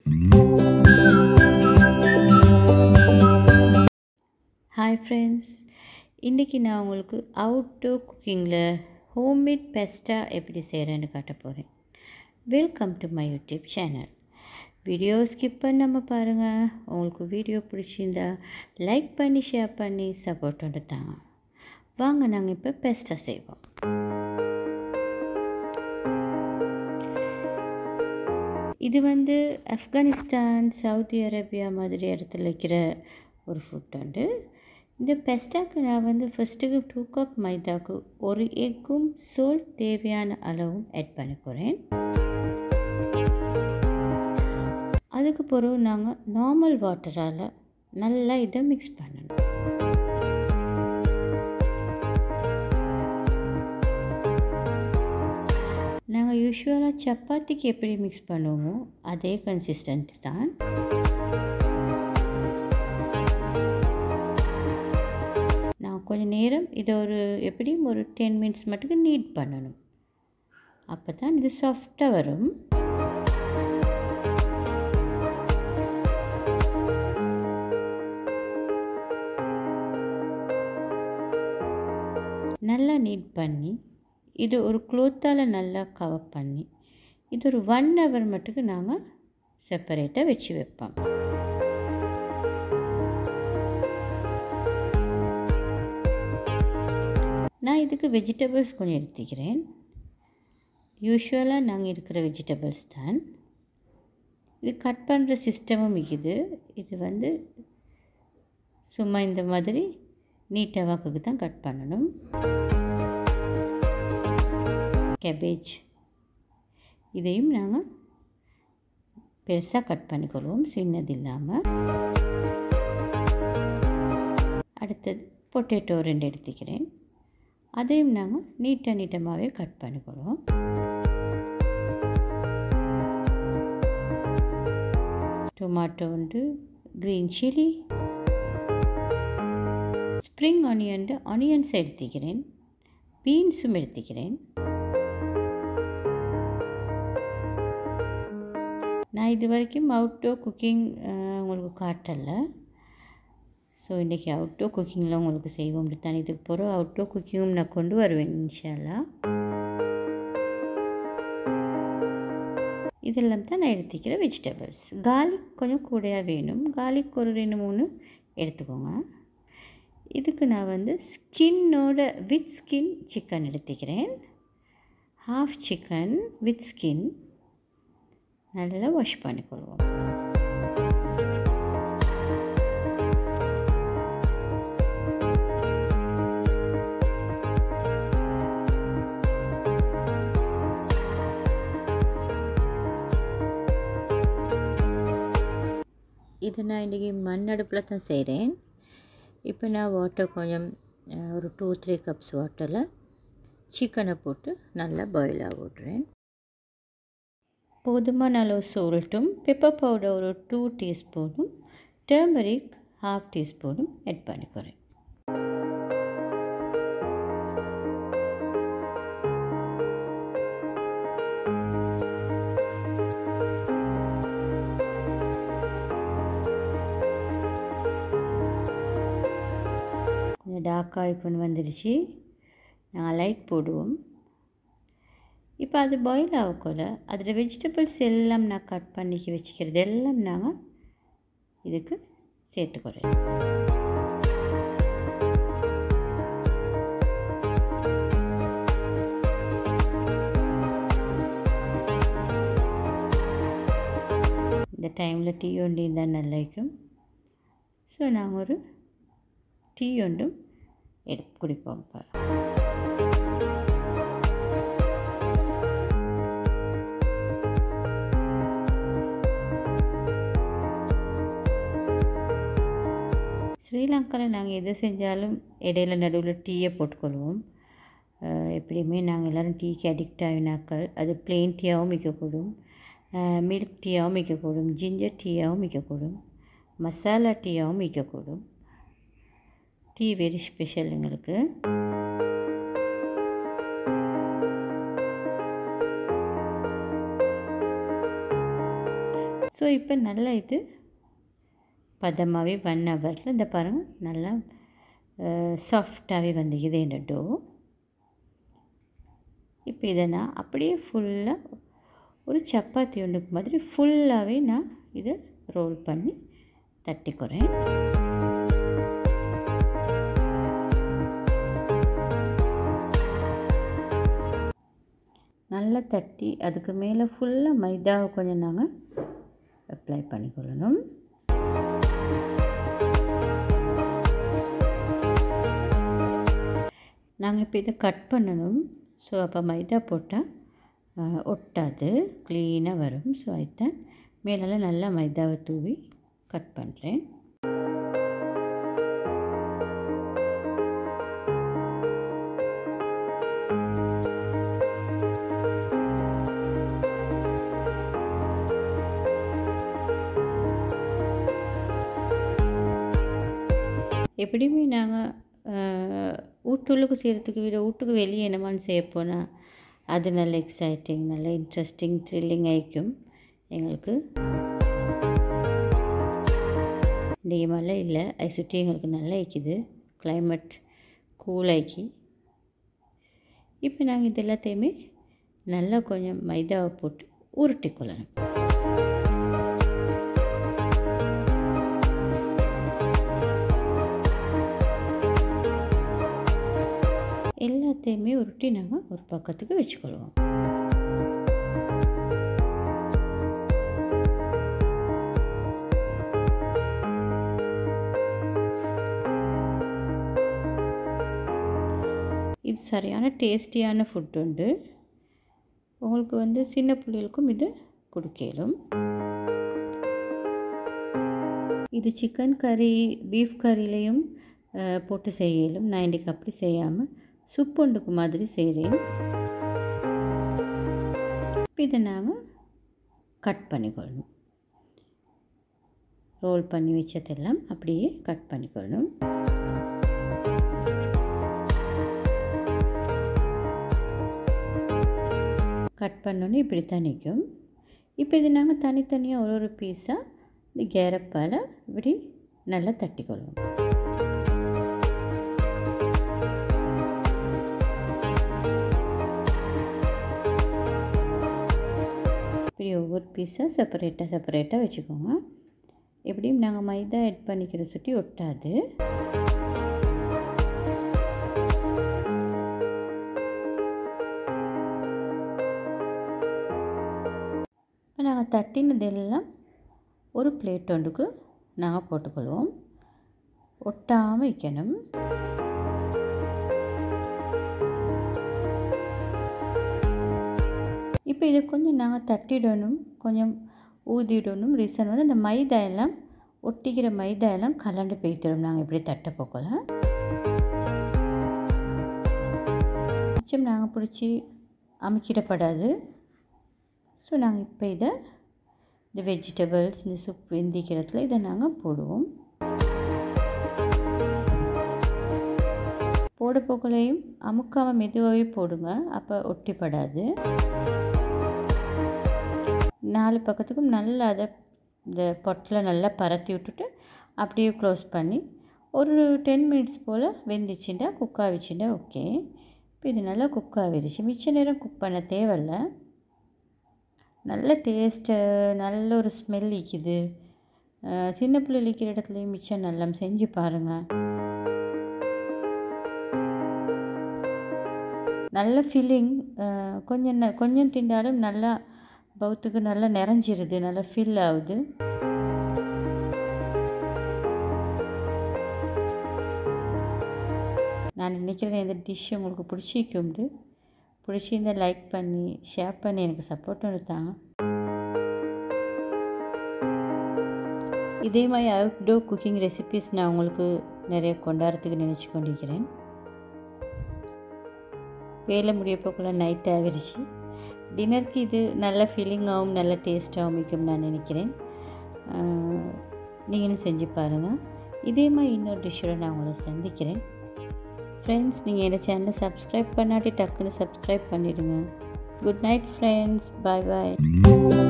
hi friends இன்றைக்கி நான் உங்களுக்கு அவுட்டோர் குக்கிங்கில் ஹோம்மேட் பெஸ்ட்டா எப்படி செய்கிறேன்னு காட்ட போகிறேன் welcome to my YouTube channel video skip பண்ணாமல் பாருங்கள் உங்களுக்கு வீடியோ பிடிச்சிருந்தா லைக் பண்ணி ஷேர் பண்ணி சப்போர்ட் வந்து தாங்க வாங்க நாங்கள் இப்போ பெஸ்ட்டாக செய்வோம் இது வந்து ஆப்கானிஸ்தான் சவுதி அரேபியா மாதிரி இடத்துல இருக்கிற ஒரு ஃபுட் உண்டு இந்த பெஸ்டாக்கு நான் வந்து ஃபஸ்ட்டுக்கு டூ கப் மைதாக்கு ஒரு எக்கும் சோல் தேவையான அளவும் ஆட் பண்ண போகிறேன் அதுக்கு பிறகு நாங்கள் நார்மல் வாட்டரால் நல்லா இதை மிக்ஸ் பண்ணணும் நாங்கள் யூஸ்வலாக சப்பாத்திக்கு எப்படி மிக்ஸ் பண்ணுவோமோ அதே கன்சிஸ்டன்ட் தான் நான் கொஞ்சம் நேரம் இதை ஒரு எப்படியும் ஒரு டென் மினிட்ஸ் மட்டுக்கு நீட் பண்ணணும் அப்போ தான் இது சாஃப்டாக வரும் நல்லா நீட் பண்ணி இது ஒரு க்ளோத்தால் நல்லா கவர் பண்ணி இது ஒரு ஒன் ஹவர் மட்டுக்கு நாங்கள் செப்பரேட்டாக வச்சு வைப்போம் நான் இதுக்கு வெஜிடபிள்ஸ் கொஞ்சம் எடுத்துக்கிறேன் யூஸ்வலாக நாங்கள் இருக்கிற வெஜிடபிள்ஸ் தான் இது கட் பண்ணுற சிஸ்டமும் இருக்குது இது வந்து சும்மா இந்த மாதிரி நீட்டாக வாக்குக்கு தான் கட் பண்ணணும் கேபேஜ் இதையும் நாங்கள் பெருசாக கட் பண்ணிக்கொள்வோம் சின்னது இல்லாமல் அடுத்தது பொட்டேட்டோ ரெண்டு எடுத்துக்கிறேன் அதையும் நாங்கள் நீட்டாக நீட்டமாகவே கட் பண்ணிக்கொள்வோம் டொமாட்டோ உண்டு green chilli spring onion onions எடுத்துக்கிறேன் பீன்ஸும் எடுத்துக்கிறேன் நான் இது வரைக்கும் அவுட்டோர் குக்கிங் உங்களுக்கு காட்டலை ஸோ இன்றைக்கி அவுட்டோர் குக்கிங்கில் உங்களுக்கு செய்வோம் தான் இதுக்கு பிறகு அவுட்டோர் குக்கிங்கும் நான் கொண்டு வருவேன் இன்ஷால்லா இதெல்லாம் தான் நான் எடுத்துக்கிற வெஜிடபிள்ஸ் கார்லிக் கொஞ்சம் கூடையாக வேணும் கார்லிக் ஒரு ரெண்டு மூணு எடுத்துக்கோங்க இதுக்கு நான் வந்து ஸ்கின்னோட வித் ஸ்கின் சிக்கன் எடுத்துக்கிறேன் ஹாஃப் சிக்கன் வித் ஸ்கின் நல்லா வாஷ் பண்ணிக்கொள்வோம் இது நான் இன்றைக்கி மண் அடுப்பில் தான் செய்கிறேன் இப்போ நான் வாட்டர் கொஞ்சம் ஒரு டூ த்ரீ கப்ஸ் வாட்டரில் சிக்கனை போட்டு நல்லா பாயில் ஆக விட்றேன் போதுமான அளவு சோல்ட்டும் பெப்பர் பவுடர் ஒரு டூ டீஸ்பூனும் டர்மரிக் ஹாஃப் டீஸ்பூனும் ஆட் பண்ணிக்கிறேன் கொஞ்சம் டார்க்காக கொண்டு வந்துடுச்சு நாங்கள் லைட் போடுவோம் இப்போ அது பாயில் ஆகக்குள்ள அதில் வெஜிடபிள்ஸ் எல்லாம் நான் கட் பண்ணி வச்சுக்கிறது எல்லாம் நாங்கள் இதுக்கு சேர்த்துக்கிறேன் இந்த டைமில் டீ ஒண்டி தான் நல்லாயிருக்கும் ஸோ நாங்கள் ஒரு டீ ஒன்றும் எடு குடிப்போம் இப்போ ஸ்ரீலங்காவில் நாங்கள் எது செஞ்சாலும் இடையில நடுவில் டீயை போட்டுக்கொள்வோம் எப்படியுமே நாங்கள் எல்லோரும் டீக்கு அடிக்ட் ஆகினாக்கள் அது பிளெயின் டீயாகவும் விற்கக்கூடும் மில்க் டீயாகவும் விற்கக்கூடும் ஜிஞ்சர் டீயாகவும் விற்கக்கூடும் மசாலா டீயாகவும் விற்கக்கூடும் டீ வெரி ஸ்பெஷல் எங்களுக்கு ஸோ இப்போ நல்லா இது பதமாகவே ஒன் ஹவரில் இந்த பாருங்கள் நல்லா சாஃப்டாகவே வந்துக்குது இந்த டோ இப்போ இதை நான் அப்படியே ஃபுல்லாக ஒரு சப்பாத்தி ஒன்றுக்கு மாதிரி ஃபுல்லாகவே நான் இதை ரோல் பண்ணி தட்டிக்கிறேன் நல்லா தட்டி அதுக்கு மேலே ஃபுல்லாக மைதாவை கொஞ்சம் நாங்கள் அப்ளை பண்ணிக்கொள்ளணும் நாங்கள் இப்போ இதை கட் பண்ணணும் ஸோ அப்போ மைதா போட்டால் ஒட்டாது க்ளீனாக வரும் ஸோ அதுதான் மேலெல்லாம் நல்லா மைதாவை தூவி கட் பண்ணுறேன் எப்படியுமே நாங்கள் வீட்டுள்ளுக்கு செய்கிறதுக்கு விட வீட்டுக்கு வெளியே என்னமான்னு செய்ய போனால் அது நல்ல எக்ஸைட்டிங் நல்ல இன்ட்ரெஸ்டிங் த்ரில்லிங் ஆயிக்கும் எங்களுக்கு இன்றைக்கி மழை இல்லை அதை சுற்றி எங்களுக்கு நல்லா ஆயிக்குது கிளைமேட் கூல் ஆக்கி இப்போ நாங்கள் இது எல்லாத்தையுமே நல்லா கொஞ்சம் மைதாவை போட்டு உருட்டி கொள்ளணும் எல்லாத்தையுமே உருட்டி நாங்கள் ஒரு பக்கத்துக்கு வச்சுக்கொள்வோம் இது சரியான டேஸ்டியான ஃபுட் உண்டு உங்களுக்கு வந்து சின்ன பிள்ளைகளுக்கும் இது கொடுக்கலும் இது சிக்கன் கறி பீஃப் கறிலையும் போட்டு செய்யலும் நான் இன்றைக்கி அப்படி செய்யாமல் சுப்பொண்டுக்கு மாதிரி செய்கிறேன் இப்போ இதை நாங்கள் கட் பண்ணிக்கொள்ளணும் ரோல் பண்ணி வச்சதெல்லாம் அப்படியே கட் பண்ணிக்கொள்ளணும் கட் பண்ணோன்னே இப்படி தான் நிற்கும் இப்போ இது நாங்கள் தனித்தனியாக ஒரு ஒரு பீஸாக இந்த கேரப்பால் இப்படி நல்லா தட்டிக்கொள்வோம் இப்படி ஒவ்வொரு பீஸாக செப்பரேட்டாக செப்பரேட்டாக வச்சுக்கோங்க எப்படியும் நாங்கள் மைதா ஆட் பண்ணிக்கிற சுட்டி ஒட்டாது இப்போ நாங்கள் தட்டினதெல்லாம் ஒரு பிளேட் ஒன்றுக்கு நாங்கள் போட்டுக்கொள்வோம் ஒட்டாமல் வைக்கணும் இப்போ இதை கொஞ்சம் நாங்கள் தட்டிடணும் கொஞ்சம் ஊதிடணும் ரீசன் வந்து அந்த மைதா எல்லாம் ஒட்டிக்கிற மைதா எல்லாம் கலண்டு போய்த்திடும் நாங்கள் இப்படி தட்ட போக்கல மிச்சம் நாங்கள் பிடிச்சி அமைக்கிடப்படாது ஸோ நாங்கள் இப்போ இதை இந்த வெஜிடபிள்ஸ் இந்த சூப் வெந்திக்கிறதுல இதை நாங்கள் போடுவோம் போட போக்கலையும் அமுக்காமல் மெதுவாகவே போடுங்க அப்போ ஒட்டிப்படாது நாலு பக்கத்துக்கும் நல்லா அதை இந்த பொட்டில் நல்லா பரத்தி விட்டுட்டு அப்படியே க்ளோஸ் பண்ணி ஒரு டென் மினிட்ஸ் போல் வெந்துச்சுண்டா குக் ஆகிச்சுண்டா ஓகே இப்போ இது நல்லா குக் ஆகிடுச்சு மிச்ச நேரம் குக் பண்ண தேவையில்ல நல்ல டேஸ்ட்டு நல்ல ஒரு ஸ்மெல் இக்குது சின்ன பிள்ளை இழிக்கிற இடத்துலையும் மிச்சம் நல்லா செஞ்சு பாருங்கள் நல்ல ஃபீலிங் கொஞ்சம் கொஞ்சம் திண்டாலும் நல்லா பௌத்துக்கு நல்லா நிறைஞ்சிருது நல்லா ஃபில் ஆகுது நான் நினைக்கிறேன் இந்த டிஷ் உங்களுக்கு பிடிச்சிக்கும்ண்டு பிடிச்சிருந்தா லைக் பண்ணி ஷேர் பண்ணி எனக்கு சப்போர்ட் கொடுத்தாங்க இதே மாதிரி அவுட்டோர் குக்கிங் ரெசிபீஸ் நான் உங்களுக்கு நிறைய கொண்டாடுறதுக்கு நினச்சி கொண்டிருக்கிறேன் வேலை முடிய போக்குள்ள நைட் ஆகிருச்சு டின்னருக்கு இது நல்ல ஃபீலிங்காகவும் நல்ல டேஸ்ட்டாகவும் இருக்கும் நான் நினைக்கிறேன் நீங்களும் செஞ்சு பாருங்கள் இதே மாதிரி இன்னொரு டிஷ்ஷோட நான் உங்களை சந்திக்கிறேன் ஃப்ரெண்ட்ஸ் நீங்கள் என்னோட சேனலை சப்ஸ்கிரைப் பண்ணாட்டி டக்குன்னு சப்ஸ்கிரைப் பண்ணிடுங்க குட் நைட் ஃப்ரெண்ட்ஸ் பாய் பாய்